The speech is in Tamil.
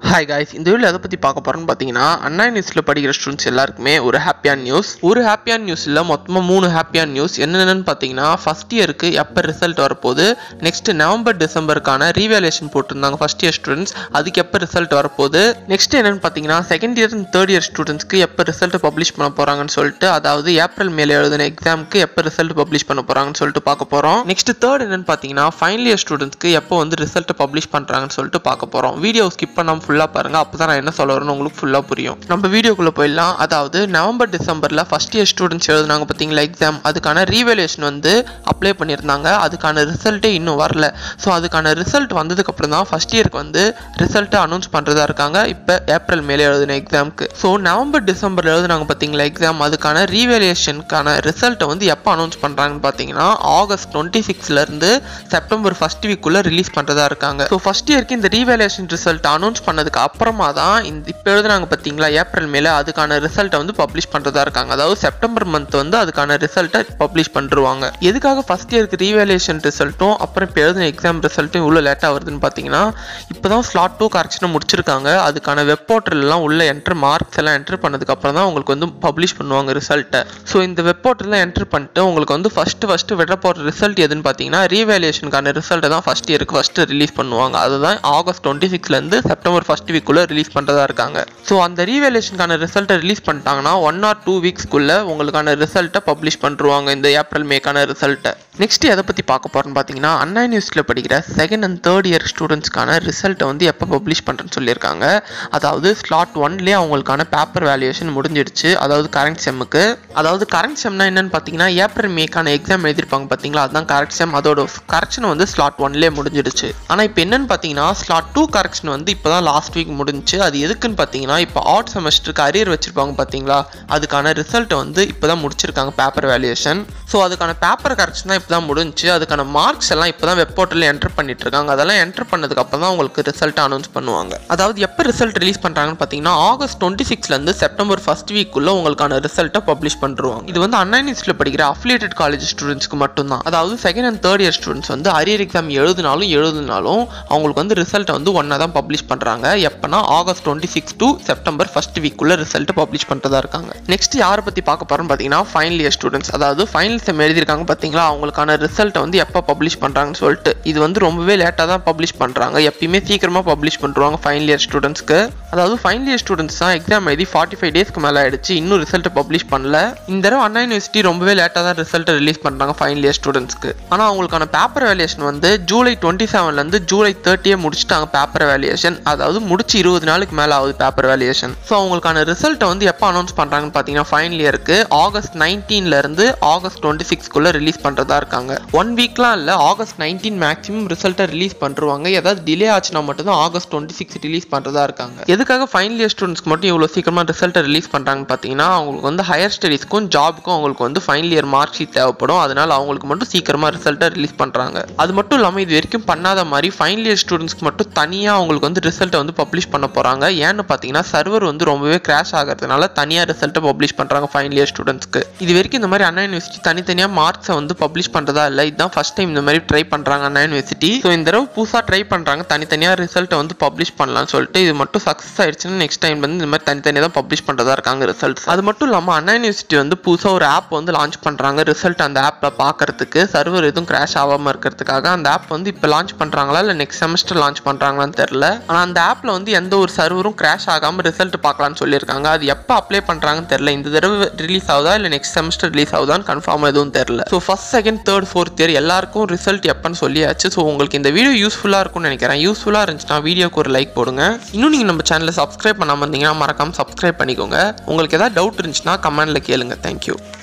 ஹாய் காய்ஸ் இந்த வீடியோ எதை பற்றி பார்க்க போகிறோம்னு பார்த்தீங்கன்னா அண்ணா நியூஸில் படிக்கிற ஸ்டூடெண்ட்ஸ் எல்லாருக்குமே ஒரு ஹாப்பியான நியூஸ் ஒரு ஹாப்பியான நியூஸ் இல்லை மொத்தமாக மூணு ஹாப்பியான நியூஸ் என்னென்னு பார்த்தீங்கன்னா ஃபஸ்ட் இயருக்கு எப்போ ரிசல்ட் வரப்போகுது நெக்ஸ்ட் நவம்பர் டிசம்பருக்கான ரீவேலேஷன் போட்டிருந்தாங்க ஃபஸ்ட் இயர் ஸ்டூடெண்ட்ஸ் அதுக்கு எப்போ ரிசல்ட் வரப்போகுது நெக்ஸ்ட் என்னென்னு பார்த்தீங்கன்னா second year and third year ஸ்டூடெண்ட்ஸ்க்கு எப்போ ரிசல்ட் பப்ளிஷ் பண்ண போகிறாங்கன்னு சொல்லிட்டு அதாவது ஏப்ரல் மேலே எழுதின எக்ஸாமுக்கு எப்போ ரிசல்ட் பப்ளிஷ் பண்ண போகிறாங்கன்னு சொல்லிட்டு பார்க்க போகிறோம் நெக்ஸ்ட் தேர்ட் என்னென்னு பார்த்தீங்கன்னா ஃபைனல் இயர் ஸ்டூடெண்ட்ஸ்க்கு எப்போ வந்து ரிசல்ட் பப்ளிஷ் பண்ணுறாங்கன்னு சொல்லிட்டு பார்க்க போகிறோம் வீடியோ ஸ்கிப் பண்ணாமல் ஃபுல்லாக பாருங்க அப்போ தான் நான் என்ன சொல்ல வரேன்னு உங்களுக்கு ஃபுல்லாக புரியும் நம்ம வீடியோக்குள்ளே போயிடலாம் அதாவது நவம்பர் டிசம்பரில் ஃபஸ்ட் இயர் ஸ்டூடெண்ட்ஸ் எழுதுனாங்க பார்த்தீங்களா எக்ஸாம் அதுக்கான ரீவேலேஷன் வந்து அப்ளை பண்ணியிருந்தாங்க அதுக்கான ரிசல்ட்டே இன்னும் வரல ஸோ அதுக்கான ரிசல்ட் வந்ததுக்கப்புறம் தான் ஃபஸ்ட் இயருக்கு வந்து ரிசல்ட்டை அனௌன்ஸ் பண்ணுறதா இருக்காங்க இப்போ ஏப்ரல் மேலே எழுதின எக்ஸாமுக்கு ஸோ நவம்பர் டிசம்பரில் எழுதுனாங்க பார்த்தீங்களா எக்ஸாம் அதுக்கான ரீவேலேஷனுக்கான ரிசல்ட்டை வந்து எப்போ அனௌன்ஸ் பண்ணுறாங்கன்னு பார்த்தீங்கன்னா ஆகஸ்ட் டுவெண்ட்டி சிக்ஸ்லேருந்து செப்டம்பர் ஃபஸ்ட் வீக்குள்ளே ரிலீஸ் பண்ணுறதா இருக்காங்க ஸோ ஃபஸ்ட் இயருக்கு இந்த ரீவேலேஷன் ரிசல்ட் அனௌன்ஸ் பண்ணதுக்கு அப்புறமா தான் இந்த இப்போ எழுதுனாங்க பார்த்தீங்களா ஏப்ரல் மேலே அதுக்கான ரிசல்ட்டை வந்து பப்ளிஷ் பண்ணுறதா இருக்காங்க அதாவது செப்டம்பர் மந்த் வந்து அதுக்கான ரிசல்ட்டை பப்ளிஷ் பண்ணிருவாங்க எதுக்காக ஃபஸ்ட் இயருக்கு ரீவேலேஷன் ரிசல்ட்டும் அப்புறம் இப்போ எழுதின எக்ஸாம் ரிசல்ட்டும் இவ்வளோ லேட்டாக வருதுன்னு பார்த்தீங்கன்னா இப்போ தான் ஸ்லாட் டூ கரெக்ஷனை முடிச்சிருக்காங்க அதுக்கான வெப் போர்ட்டல்லாம் உள்ள என்ட்ரு மார்க்ஸ் எல்லாம் என்ட்ரு பண்ணதுக்கு அப்புறம் தான் உங்களுக்கு வந்து பப்ளிஷ் பண்ணுவாங்க ரிசல்ட்டை ஸோ இந்த வெப் போர்ட்டலில் என்ட்ரு பண்ணிட்டு உங்களுக்கு வந்து ஃபஸ்ட்டு ஃபஸ்ட்டு விட போகிற ரிசல்ட் எதுன்னு பார்த்தீங்கன்னா ரீவேலேஷனுக்கான ரிசல்ட்டை தான் ஃபஸ்ட் இயருக்கு ஃபஸ்ட்டு ரிலீஸ் பண்ணுவாங்க அதுதான் ஆகஸ்ட் டுவெண்ட்டி சிக்ஸ்லேருந்து செப்டம்பர் ஃபஸ்ட் வீக்குள்ளே ரிலீஸ் பண்ணுறதா இருக்காங்க ஸோ அந்த ரீவேலேஷனுக்கான ரிசல்ட்டை ரிலீஸ் பண்ணிட்டாங்கன்னா ஒன் ஆர் டூ வீக்ஸ்க்குள்ளே உங்களுக்கான ரிசல்ட்டை பப்ளிஷ் பண்ணிருவாங்க இந்த ஏப்ரல் மேக்கான ரிசல்ட்டை நெக்ஸ்ட் எதை பற்றி பார்க்க போகிறோன்னு பார்த்தீங்கன்னா அண்ணா யூனிவர்சிட்டியில் படிக்கிற செகண்ட் அண்ட் தேர்ட் இயர் ஸ்டூடெண்ட்ஸ்க்கான ரிசல்ட்டை வந்து எப்போ பப்ளிஷ் பண்ணுறேன்னு சொல்லியிருக்காங்க அதாவது ஸ்லாட் ஒன்லேயே அவங்களுக்கான பேப்பர் வேல்யூவேஷன் முடிஞ்சிடுச்சு அதாவது கரண்ட் செம்முக்கு அதாவது கரண்ட் செம்னா என்னன்னு பார்த்தீங்கன்னா ஏப்ரல் மேக்கான எக்ஸாம் எழுதிருப்பாங்க பார்த்தீங்களா அதுதான் கரெக்ட் செம் அதோட கரெக்ஷன் வந்து ஸ்லாட் ஒன்லேயே முடிஞ்சிடுச்சு ஆனால் இப்போ என்னன்னு பார்த்தீங்கன்னா ஸ்லாட் டூ கரெக்ஷன் வந்து இப்போ தான் லாஸ்ட் வீக் முடிஞ்சுச்சு அது எதுக்குன்னு பார்த்தீங்கன்னா இப்போ ஆட் செமஸ்டருக்கு அரியர் வச்சிருப்பாங்க பார்த்தீங்களா அதுக்கான ரிசல்ட்டை வந்து இப்போ தான் முடிச்சிருக்காங்க பேப்பர் வேல்யூவேஷன் ஸோ அதுக்கான பேப்பர் கரெக்ஷன் தான் இப்போ தான் முடிஞ்சுச்சு அதுக்கான மார்க்ஸ் எல்லாம் இப்போ தான் வெப் போர்ட்டலில் என்டர் பண்ணிட்டு இருக்காங்க அதெல்லாம் என்டர் பண்ணதுக்கு அப்புறம் தான் உங்களுக்கு ரிசல்ட் அனௌன்ஸ் பண்ணுவாங்க அதாவது எப்போ ரிசல்ட் ரிலீஸ் பண்ணுறாங்கன்னு பார்த்தீங்கன்னா ஆகஸ்ட் டுவெண்ட்டி சிக்ஸ்லேருந்து செப்டம்பர் ஃபர்ஸ்ட் வீக்குள்ளே உங்களுக்கான ரிசல்ட்டை பப்ளிஷ் பண்ணுவாங்க இது வந்து அண்ணா யூனிவர்சிட்டியில் படிக்கிற அஃபிலியேட்டட் காலேஜ் ஸ்டூடெண்ட்ஸ்க்கு மட்டும்தான் அதாவது second and third year students வந்து அரியர் எக்ஸாம் எழுதினாலும் எழுதினாலும் அவங்களுக்கு வந்து ரிசல்ட்டை வந்து ஒன்றா தான் பப்ளிஷ் பண்ணுறாங்க எப்போனா August twenty six to September first வீக்குள்ளே ரிசல்ட் பப்ளிஷ் பண்ணுறதா இருக்காங்க நெக்ஸ்ட் யாரை பற்றி பார்க்க போகிறோம்னு பார்த்தீங்கன்னா ஃபைனல் இயர் ஸ்டூடெண்ட்ஸ் அதாவது ஃபைனல் செம் எழுதியிருக்காங்க பார்த்தீங்களா அவங்களுக்கான ரிசல்ட்டை வந்து எப்போ பப்ளிஷ் பண்ணுறாங்கன்னு சொல்லிட்டு இது வந்து ரொம்பவே லேட்டாக தான் பப்ளிஷ் பண்ணுறாங்க எப்பயுமே சீக்கிரமாக பப்ளிஷ் பண்ணுறாங்க ஃபைனல் இயர் ஸ்டூடெண்ட்ஸ்க்கு அதாவது ஃபைனல் இயர் ஸ்டூடெண்ட்ஸ் தான் எக்ஸாம் எழுதி ஃபார்ட்டி ஃபைவ் டேஸ்க்கு மேலே ஆயிடுச்சு இன்னும் ரிசல்ட்டை பப்ளிஷ் பண்ணல இந்த தடவை அண்ணா யூனிவர்சிட்டி ரொம்பவே லேட்டாக தான் ரிசல்ட்டை ரிலீஸ் பண்ணுறாங்க ஃபைனல் இயர் ஸ்டூடெண்ட்ஸ்க்கு ஆனால் அவங்களுக்கான பேப்பர் வேல்யூஷன் வந்து ஜூலை டுவெண்ட்டி செவன்லேருந்து ஜூலை தேர்ட்டியே முடிச்சுட்டாங்க பேப்பர் வேல்யூஷன் அதாவது முடிச்சு இருபது நாளுக்கு மேலே ஆகுது பேப்பர் வேல்யூஷன் ஸோ அவங்களுக்கான ரிசல்ட்டை வந்து எப்போ அனௌன்ஸ் பண்ணுறாங்கன்னு பார்த்தீங்கன்னா ஃபைனல் இயருக்கு ஆகஸ்ட் நைன்டீன்லேருந்து ஆகஸ்ட் டுவெண்ட்டி சிக்ஸ்க்குள்ளே ரிலீஸ் பண்ணுறதா இருக்காங்க ஒன் வீக்லாம் இல்லை ஆகஸ்ட் நைன்டீன் மேக்ஸிமம் ரிசல்ட்டை ரிலீஸ் பண்ணுருவாங்க ஏதாவது டிலே ஆச்சுன்னா மட்டும்தான் ஆகஸ்ட் டுவெண்ட்டி சிக்ஸ் ரிலீஸ் பண்ணுறதா இருக்காங்க எதுக்காக ஃபைனல் இயர் ஸ்டூடெண்ட்ஸ்க்கு மட்டும் இவ்வளோ சீக்கிரமாக ரிசல்ட்டை ரிலீஸ் பண்ணுறாங்கன்னு பார்த்தீங்கன்னா அவங்களுக்கு வந்து ஹையர் ஸ்டடீஸ்க்கும் ஜாபுக்கும் அவங்களுக்கு வந்து ஃபைனல் இயர் மார்க் ஷீட் தேவைப்படும் அதனால அவங்களுக்கு மட்டும் சீக்கிரமாக ரிசல்ட்டை ரிலீஸ் பண்ணுறாங்க அது மட்டும் இல்லாமல் இது வரைக்கும் பண்ணாத மாதிரி ஃபைனல் இயர் ஸ்டூடெண்ட்ஸ்க்கு மட்டும் தனியாக அவங்களுக்கு வந்து ரிசல்ட்டை வந்து பப்ளிஷ் பண்ண போகிறாங்க ஏன்னு பார்த்தீங்கன்னா சர்வர் வந்து ரொம்பவே கிராஷ் ஆகிறதுனால தனியாக ரிசல்ட்டை பப்ளிஷ் பண்ணுறாங்க ஃபைனல் இயர் ஸ்டூடெண்ட்ஸ்க்கு இது வரைக்கும் இந்த மாதிரி அண்ணா யூனிவர்சிட்டி தனித்தனியாக மார்க்ஸை வந்து பப்ளிஷ் பண்ணுறதா இல்லை இதுதான் ஃபஸ்ட் டைம் இந்த மாதிரி ட்ரை பண்ணுறாங்க அண்ணா யூனிவர்சிட்டி ஸோ இந்த தடவை புதுசாக ட்ரை பண்ணுறாங்க தனித்தனியாக ரிசல்ட்டை வந்து பப்ளிஷ் பண்ணலாம்னு சொல்லிட்டு இது மட்டும் சக்ஸஸ் ஆயிடுச்சுன்னா நெக்ஸ்ட் டைம் வந்து இந்த மாதிரி தனித்தனியாக தான் பப்ளிஷ் பண்ணுறதா இருக்காங்க ரிசல்ட்ஸ் அது மட்டும் இல்லாமல் அண்ணா யூனிவர்சிட்டி வந்து புதுசாக ஒரு ஆப் வந்து லான்ச் பண்ணுறாங்க ரிசல்ட் அந்த ஆப்பில் பார்க்கறதுக்கு சர்வர் எதுவும் கிராஷ் ஆகாமல் இருக்கிறதுக்காக அந்த ஆப் வந்து இப்போ லான்ச் பண்ணுறாங்களா இல்லை நெக்ஸ்ட் செமஸ்டர் லான்ச் பண்ணுறாங்களான்னு தெரில ஆனால் அந்த ஆப்பில் வந்து எந்த ஒரு சர்வரும் கிராஷ் ஆகாமல் ரிசல்ட் பார்க்கலாம்னு சொல்லியிருக்காங்க அது எப்போ அப்ளை பண்ணுறாங்கன்னு தெரில இந்த தடவை ரிலீஸ் ஆகுதா இல்லை நெக்ஸ்ட் செமஸ்டர் ரிலீஸ் ஆகுதான்னு கன்ஃபார்ம் எதுவும் தெரில so first second third fourth year எல்லாருக்கும் ரிசல்ட் எப்போன்னு சொல்லியாச்சு ஸோ உங்களுக்கு இந்த வீடியோ யூஸ்ஃபுல்லாக இருக்கும்னு நினைக்கிறேன் யூஸ்ஃபுல்லாக இருந்துச்சுன்னா வீடியோக்கு ஒரு லைக் போடுங்க இன்னும் நீங்கள் நம்ம சேனலை சப்ஸ்கிரைப் பண்ணாமல் இருந்தீங்கன்னா மறக்காமல் சப்ஸ்கிரைப் பண்ணிக்கோங்க உங்களுக்கு ஏதாவது டவுட் இருந்துச்சுன்னா கமெண்ட்டில் கேளுங்க தேங்க்யூ